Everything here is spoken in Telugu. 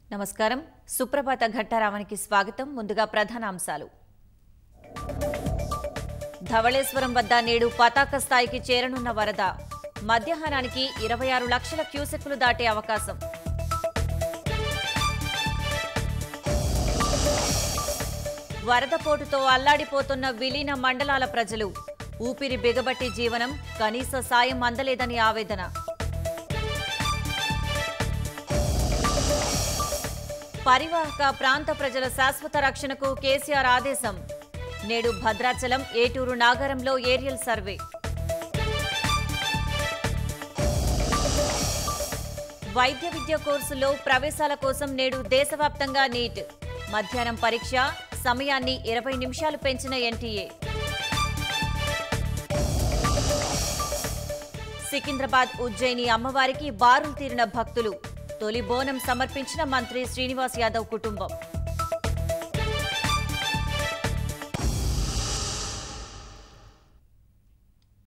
నమస్కారం సుప్రభాత ఘట్టారావానికి స్వాగతం ముందుగా ప్రధాన అంశాలు ధవళేశ్వరం వద్ద నేడు పతాక స్థాయికి చేరనున్న వరద మధ్యాహ్నానికి ఇరవై ఆరు లక్షల క్యూసెక్కులు దాటే అవకాశం వరద పోటుతో అల్లాడిపోతున్న విలీన మండలాల ప్రజలు ఊపిరి బిగబట్టి జీవనం కనీస సాయం అందలేదని ఆవేదన పరివాహక ప్రాంత ప్రజల శాశ్వత రక్షణకు కేసీఆర్ ఆదేశం నేడు భద్రాచలం ఏటూరు నాగరంలో ఏరియల్ సర్వే వైద్య విద్య కోర్సులో ప్రవేశాల కోసం నేడు దేశవ్యాప్తంగా నీట్ మధ్యాహ్నం పరీక్ష సమయాన్ని ఇరవై నిమిషాలు పెంచిన ఎన్టీఏ సికింద్రాబాద్ ఉజ్జయిని అమ్మవారికి బారులు తీరిన భక్తులు తొలి బోనం సమర్పించిన మంత్రి శ్రీనివాస్ యాదవ్ కుటుంబం